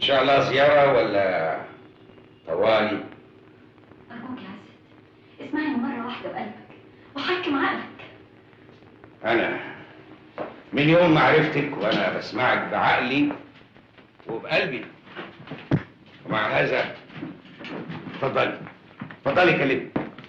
شاء الله زيارة ولا طوالي أرجوك يا عزت اسمعني مرة واحدة بقلبك وحكم عقلك أنا من يوم ما عرفتك وأنا بسمعك بعقلي وبقلبي ومع هذا اتفضلي اتفضلي كلمني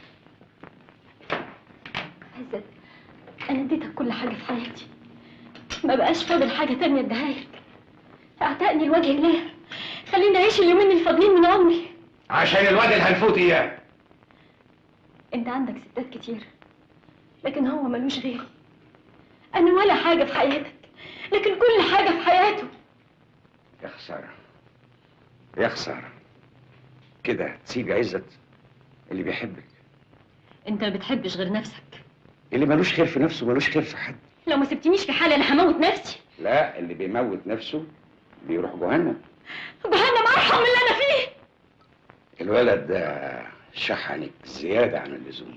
عزت أنا اديتك كل حاجة في حياتي ما بقاش فاضل حاجة تانية اديها لك اعتقني لوجه الله خليني أعيش اليومين الفاضلين من عمري عشان الواد الهنفوت إياه أنت عندك ستات كتير لكن هو ملوش غيري أنا ولا حاجة في حياتك لكن كل حاجة في حياته يا خسارة يا خسارة كده تسيبي عزت اللي بيحبك أنت ما بتحبش غير نفسك اللي ملوش خير في نفسه ملوش خير في حد لو ما سبتنيش في حالي أنا هموت نفسي لا اللي بيموت نفسه بيروح جهنم جهنم أرحم من اللي أنا فيه الولد ده شحنك زيادة عن اللزوم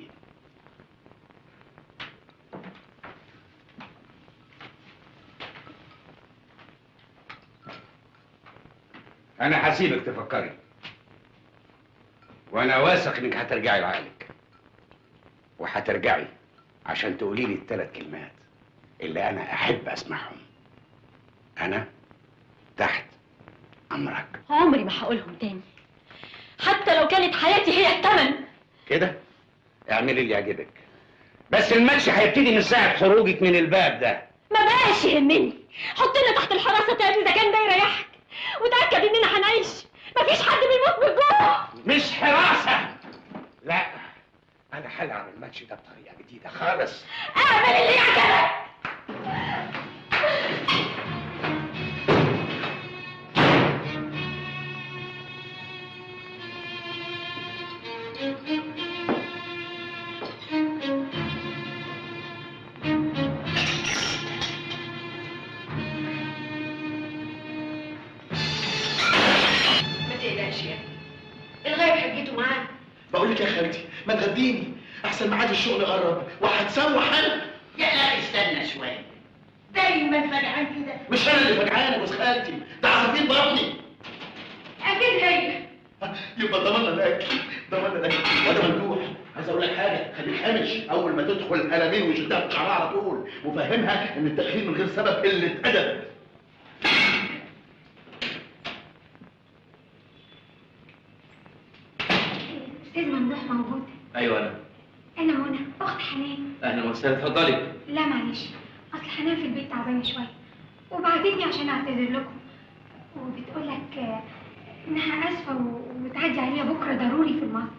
أنا هسيبك تفكري وأنا واثق إنك هترجعي لعقلك وهترجعي عشان تقولي لي الثلاث كلمات اللي أنا أحب أسمعهم أنا تحت أمرك عمري ما هقولهم تاني حتى لو كانت حياتي هي الثمن كده اعملي اللي يعجبك بس الماتش هيبتدي من ساعة خروجك من الباب ده ما بقاش يهمني حطنا تحت الحراسة تاني إذا كان ده يريحك وتأكد إننا هنعيش مفيش حد بيموت من الجوع مش حراسة لا أنا هلعب الماتش ده بطريقة جديدة خالص اعمل اللي يعجبك ما تقلقش يا ابني الغايب حجته معانا بقول لك يا خالتي ما تغديني احسن ميعاد الشغل قرب وهتسوح انا يا لا استنى شويه دايما فجعان كده مش انا اللي فجعان يا جوز خالتي ده عصافير بطني اكيد هي يبقى ضمننا الاكل ضمننا الاكل وانا ممدوح عايز اقول لك حاجه خليك حامش اول ما تدخل القلمين وشدها في شعرها على طول وفهمها ان التاخير من غير سبب قله ادب استاذ ممدوح موجود ايوه انا انا منى اخت حنان اهلا وسهلا اتفضلي لا معلش اصل حنان في البيت تعبانه شويه وبعتتني عشان اعتذر لكم وبتقول لك آه، انها اسفه و- وتعدي عليها بكره ضروري في المصنع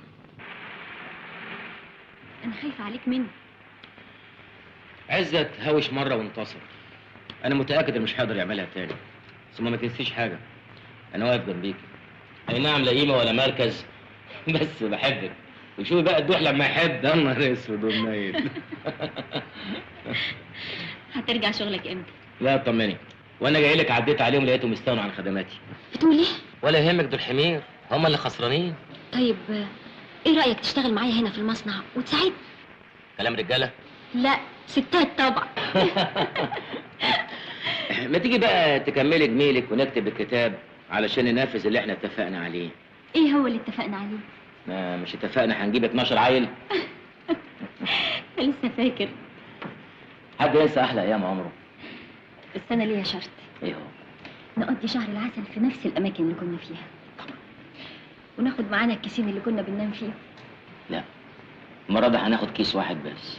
أنا خايفة عليك منه عزت هاوش مره وانتصر انا متاكد انه مش هيقدر يعملها تاني ثم ما تنسيش حاجه انا واقف جنبيك اي نعم لا قيمه ولا مركز بس بحبك وشوفي بقى الدوح لما يحب ده نهار اسود ومنيل هترجع شغلك امتى؟ لا طمني وانا جاي لك عديت عليهم لقيتهم استغنوا عن خدماتي بتقول ايه؟ ولا يهمك دول حمير هم اللي خسرانين طيب آه، ايه رأيك تشتغل معايا هنا في المصنع وتساعدني؟ كلام رجاله لا ستات طبعا ما تيجي بقى تكملي جميلك ونكتب الكتاب علشان ننفذ اللي احنا اتفقنا عليه ايه هو اللي اتفقنا عليه؟ ما مش اتفقنا هنجيب 12 عيل لسه فاكر حد ينسى احلى ايام عمره بس انا ليا شرط ايه هو نقضي شهر العسل في نفس الاماكن اللي كنا فيها وناخد معانا الكيسين اللي كنا بننام فيهم لا المره دي هناخد كيس واحد بس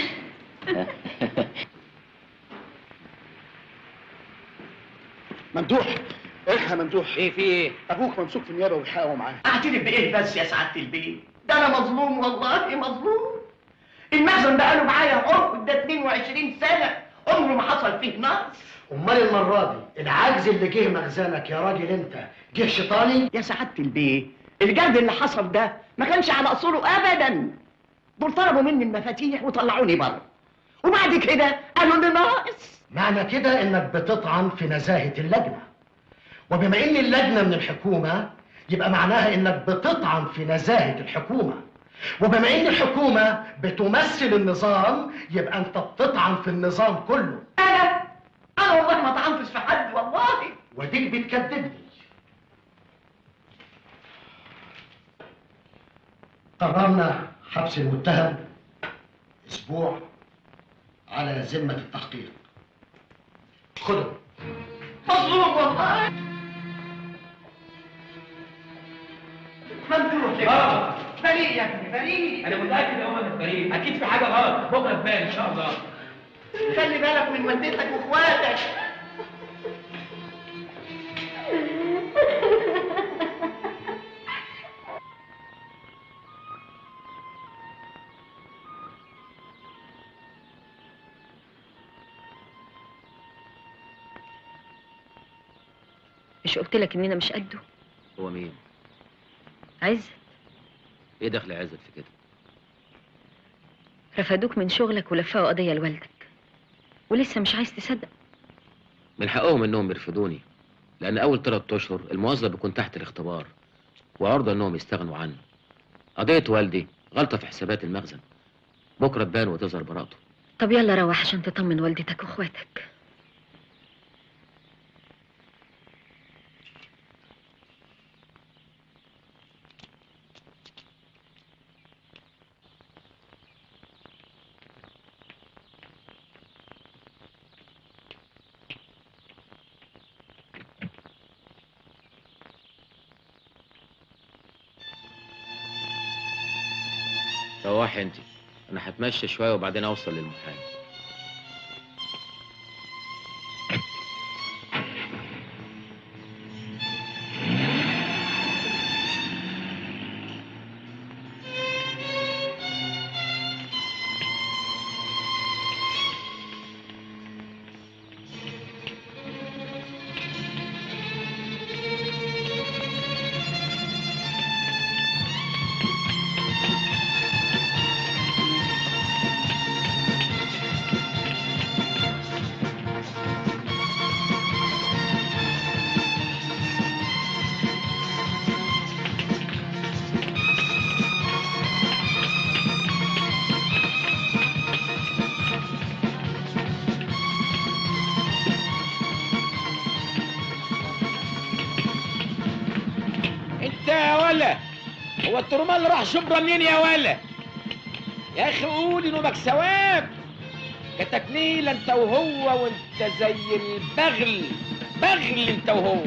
ممدوح الحق يا ممدوح ايه في ايه ابوك ممسوك في النيابه والحقه معاه اعترف بايه بس يا سعاده البيه ده انا مظلوم والله مظلوم المخزن بقاله معايا عقد ده 22 سنه عمره ما حصل فيه نقص امال المره دي العجز اللي جه مخزنك يا راجل انت جه شيطاني يا سعاده البيه الجرد اللي حصل ده ما كانش على اصوله ابدا دول طلبوا مني المفاتيح وطلعوني بره وبعد كده قالوا اني ناقص معنى كده انك بتطعن في نزاهه اللجنه وبما ان اللجنه من الحكومه يبقى معناها انك بتطعن في نزاهه الحكومه وبما ان الحكومه بتمثل النظام يبقى انت بتطعن في النظام كله انا انا والله ما طعنتش في حد والله وديك بتكذبني قررنا حبس المتهم اسبوع على ذمه التحقيق خدوا مظلوم والله ممدوح بابا بريء يا ابني بريء انا متاكد ان هو مش بريء اكيد في حاجه غلط بكره تبان ان شاء الله خلي بالك من والدتك واخواتك مش قلت لك اننا مش قده هو مين عز ايه دخل عزت في كده رفدوك من شغلك ولفقوا قضيه لوالدك ولسه مش عايز تصدق من حقهم انهم يرفضوني لان اول ثلاث اشهر الموظف بيكون تحت الاختبار وعرضة انهم يستغنوا عنه قضيه والدي غلطه في حسابات المخزن بكره تبان وتظهر براءته طب يلا روح عشان تطمن والدتك واخواتك روحي انت انا هتمشى شويه وبعدين اوصل للمحامي انت يا ولا هو الترمال راح شبرا منين يا ولا يا اخي قول انه ثواب كتكنيل انت وهو وانت زي البغل بغل انت وهو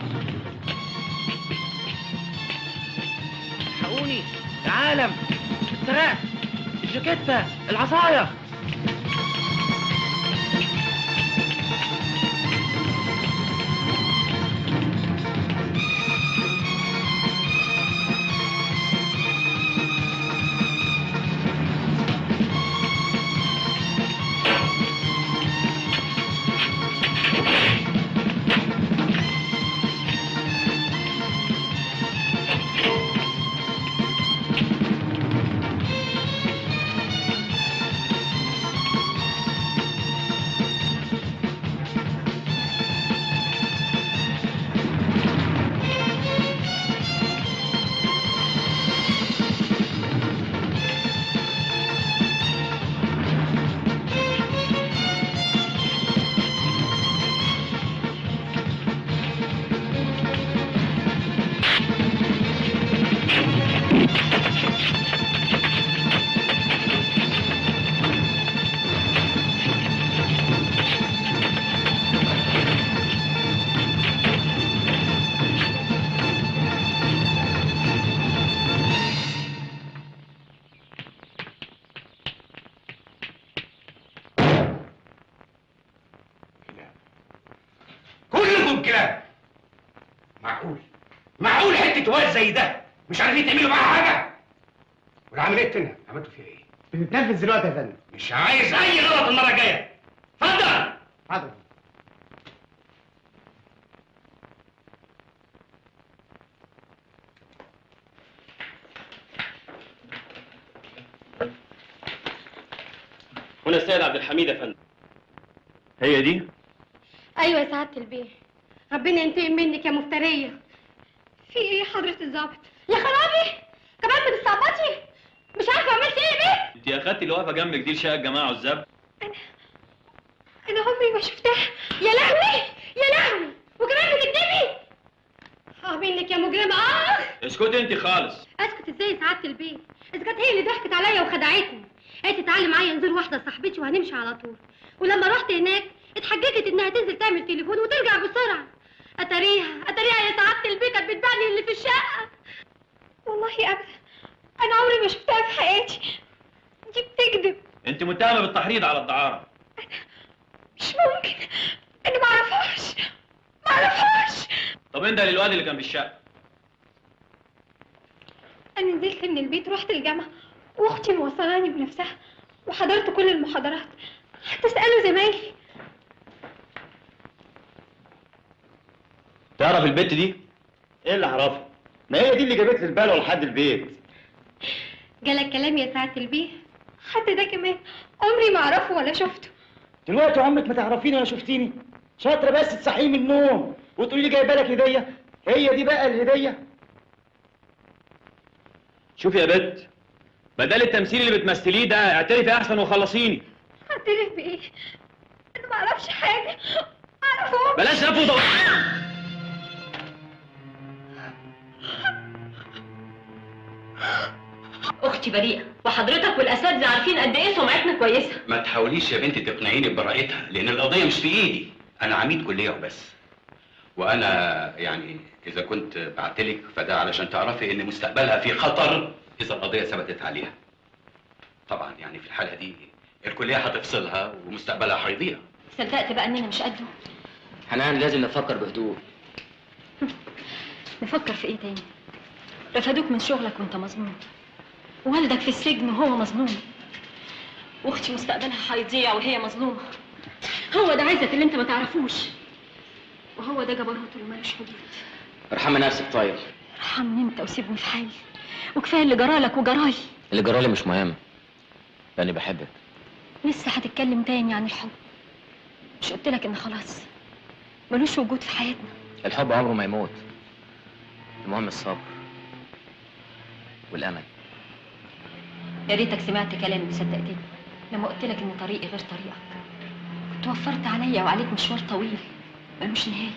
حقوني العالم السراح الجاكيتة العصاية كلكم كلاب معقول معقول حته واد زي ده مش عارفين تعملوا معاها حاجه والعمليه التانيه عملتوا فيها ايه بنتنفذ دلوقتي يا فندم مش عايز اي غلط المره الجايه اتفضل حاضر هنا السيد عبد الحميد يا فندم هي دي ايوه يا سعاده البيه ربنا ينتقم منك يا مفتريه في ايه حضره الظابط يا خرابي كمان بتستعبطي مش عارفه عملت ايه يا بيه انت اخدتي اللي واقفه جنبك دي لشقه الجماعه عزاب انا عمري ما شفتها يا لهوي يا لهوي وكمان بتكدبي اه منك يا مجرمه اه اسكتي انت خالص اسكت ازاي سعاده البيت اذا كانت هي اللي ضحكت عليا وخدعتني قالت تعالي معايا نزور واحده صاحبتي وهنمشي على طول ولما رحت هناك اتحججت انها تنزل تعمل تليفون وترجع بسرعه اتاريها اتاريها يا سعاده البيت كانت بتبيعني اللي في الشقه والله ابدا انا عمري ما شفتها في حياتي دي بتكذب انت متهمه بالتحريض على الدعاره مش ممكن انا ما اعرفهاش ما اعرفهاش طب انت للواد اللي كان بالشقه انا نزلت من البيت رحت الجامعه واختي موصلاني بنفسها وحضرت كل المحاضرات حتى اساله زمايلي تعرف البت دي ايه اللي اعرفه ما هي دي اللي جابت لي البلوه لحد البيت جالك كلام يا سعاده البيه حتى ده كمان عمري ما اعرفه ولا شفته دلوقتي عمرك ما تعرفيني ولا شفتيني شاطره بس تصحيه من النوم وتقولي لي جايبه لك هديه هي دي بقى الهديه شوف يا بت بدل التمثيل اللي بتمثليه ده اعترفي احسن وخلصيني اعترف بايه انا ما اعرفش حاجه اعرفه بلاش لف ودور اختي بريئه وحضرتك والاساتذه عارفين قد ايه سمعتنا كويسه ما تحاوليش يا بنتي تقنعيني ببراءتها لان القضيه مش في ايدي انا عميد كليه وبس وانا يعني اذا كنت بعتلك فده علشان تعرفي ان مستقبلها في خطر اذا القضيه ثبتت عليها طبعا يعني في الحاله دي الكليه هتفصلها ومستقبلها هيضيع صدقت بقى اننا مش قده حنان لازم نفكر بهدوء نفكر في ايه تاني رفدوك من شغلك وانت مظلوم ووالدك في السجن وهو مظلوم واختي مستقبلها هيضيع وهي مظلومه هو ده عزت اللي انت ما تعرفوش وهو ده جبروت اللي ملوش حدود ارحمي نفسك طيب ارحمني انت وسيبني في حالي وكفايه اللي جرالك وجرالي اللي جرالي مش مهم لاني بحبك لسه هتتكلم تاني عن الحب مش قلت لك ان خلاص ملوش وجود في حياتنا الحب عمره ما يموت المهم الصبر والامل يا ريتك سمعت كلامي وصدقتني لما قلت لك ان طريقي غير طريقك كنت وفرت عليا وعليك مشوار طويل ملوش نهايه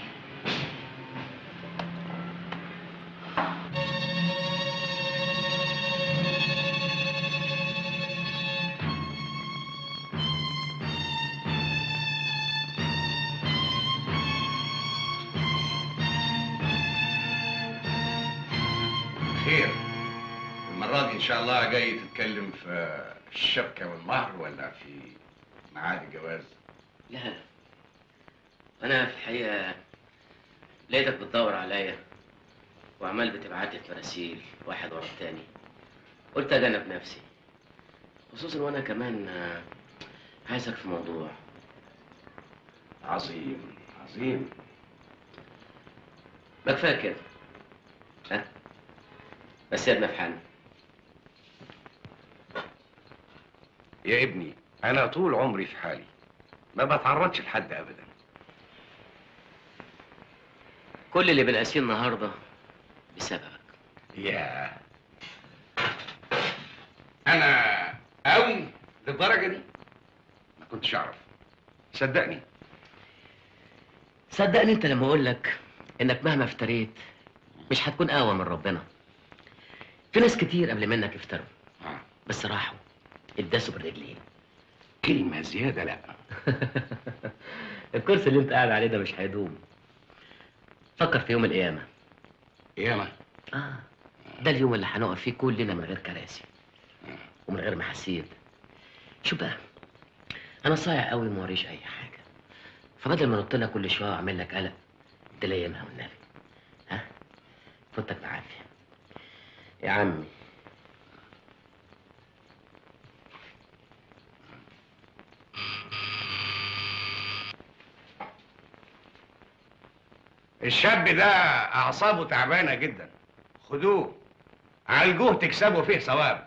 خير المرة دي إن شاء الله جاي تتكلم في الشبكة والمهر ولا في ميعاد الجواز؟ لا انا في الحقيقه لقيتك بتدور عليا وعمال بتبعت لي في مراسيل واحد ورا التاني قلت اجنب نفسي خصوصا وانا كمان آه، عايزك في موضوع عظيم عظيم ما كفايه كده ها بس سيبنا في حالنا يا ابني أنا طول عمري في حالي ما بتعرضش لحد أبدا كل اللي بنقاسيه النهارده بسببك يا أنا قوي للدرجة دي ما كنتش أعرف صدقني صدقني انت لما اقول لك انك مهما افتريت مش هتكون اقوى من ربنا في ناس كتير قبل منك افتروا آه. بس راحوا اتداسوا بالرجلين كلمة زيادة لا الكرسي اللي انت قاعد عليه ده مش هيدوم فكر في يوم القيامة ياما اه ده اليوم اللي هنقف فيه كلنا من غير كراسي ومن غير محاسيب شوف بقى انا صايع قوي ما وريش اي حاجه فبدل ما نط لك كل شويه واعمل لك قلق تلايمها والنبي ها فوتك بعافيه يا عمي الشاب ده أعصابه تعبانة جدا خدوه عالجوه تكسبوا فيه ثواب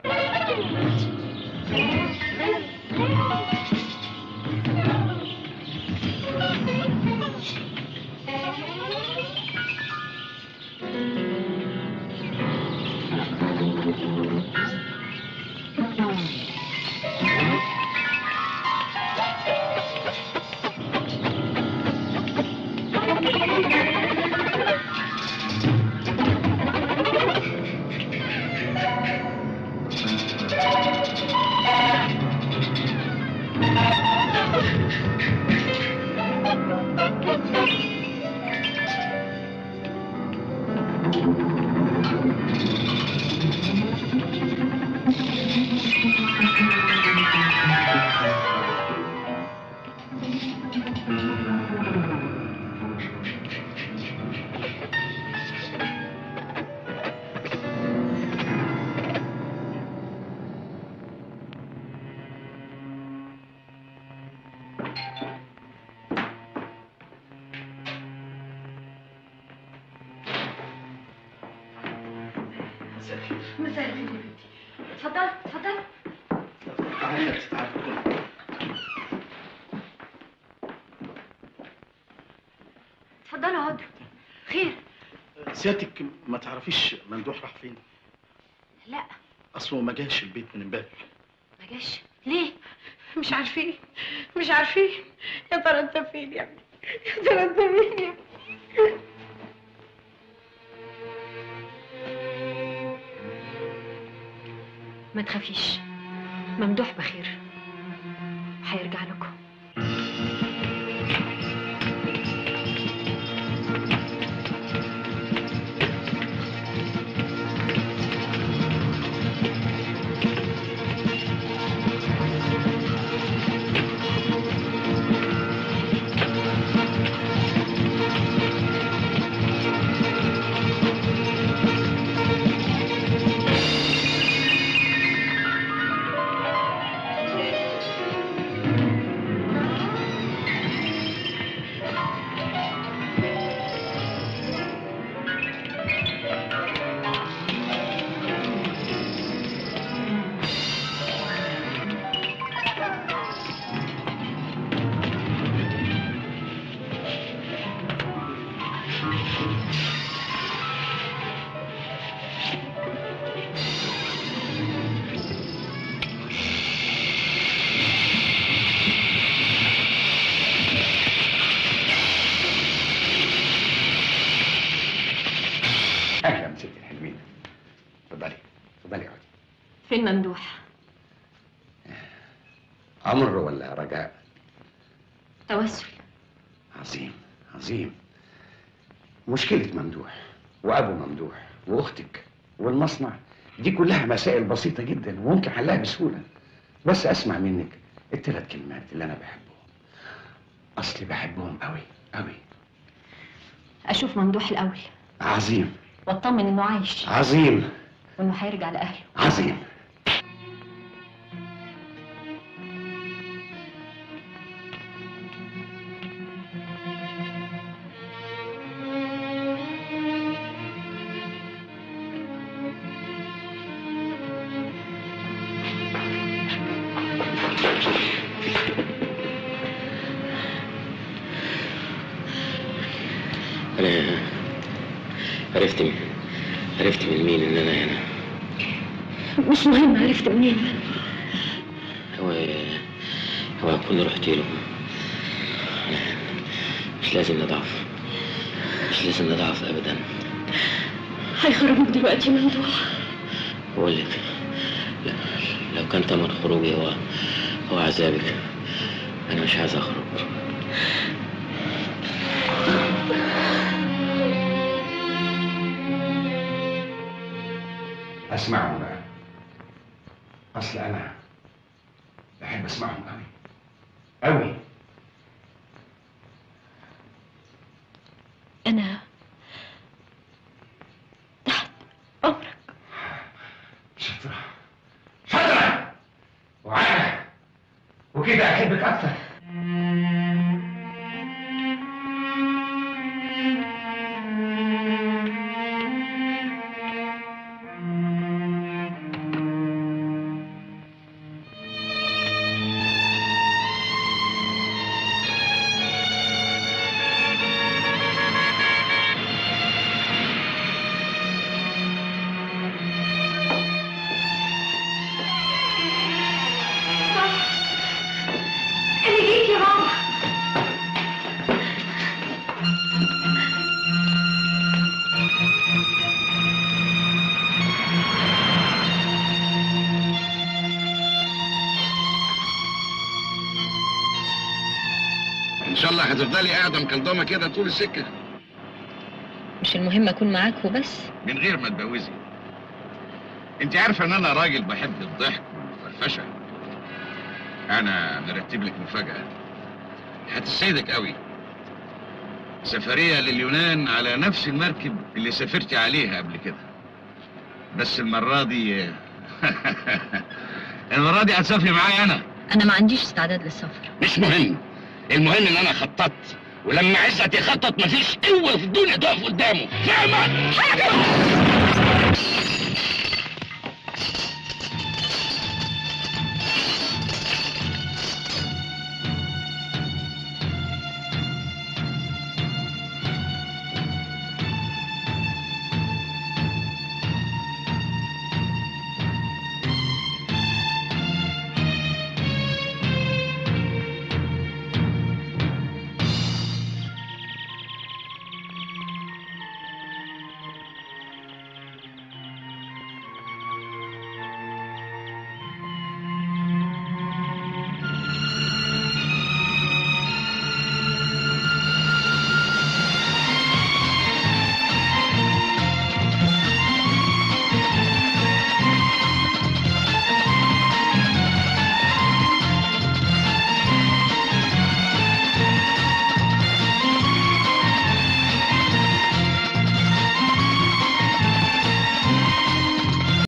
مساء الخير يا بنتي اتفضل اتفضل تعالى يا ست تعالى اتفضلوا اقعدوا خير سيادتك ما تعرفيش ممدوح راح فين لا اصله ما جاش البيت من امبارح ما جاش ليه مش عارفين مش عارفين يا ترى انت فين يا ابني يا ترى انت فين يا ابني ما تخافيش ممدوح بخير هيرجع لكم اهلا ست الحلوين اتفضلي اتفضلي اقعدي فين ممدوح امر ولا رجاء توسل عظيم عظيم مشكلة ممدوح وأبو ممدوح وأختك والمصنع دي كلها مسائل بسيطة جدا وممكن حلها بسهولة بس أسمع منك الثلاث كلمات اللي أنا بحبهم أصلي بحبهم أوي أوي اشوف ممدوح الاول عظيم واطمن انه عايش عظيم وانه هيرجع لاهله عظيم انا عرفت من عرفت من مين ان انا هنا مش مهم عرفت منين هو هو اكون رحت له مش لازم نضعف مش لازم نضعف ابدا هيخرجوك دلوقتي ممدوح بقول لك لا- لو كان تمن خروجي هو هو عذابك انا مش عايز اخرج أسمعهم بقى أصل أنا بحب أسمعهم أوي أوي انا تحت امرك شاطرة شاطرة وعاقلة وكده أحبك أكتر انا جيت يا ماما ان شاء الله هتفضلي قاعده مكلضمه كده طول السكه مش المهم اكون معاك وبس من غير ما تبوزي انت عارفه ان انا راجل بحب الضحك والفرفشه انا مرتب لك مفاجاه هتسعدك قوي سفريه لليونان على نفس المركب اللي سافرت عليها قبل كده بس المره دي المره دي هتسافري معايا انا انا ما عنديش استعداد للسفر مش مهم المهم ان انا خططت ولما عزت يخطط مفيش قوه في الدنيا تقف قدامه فاهمه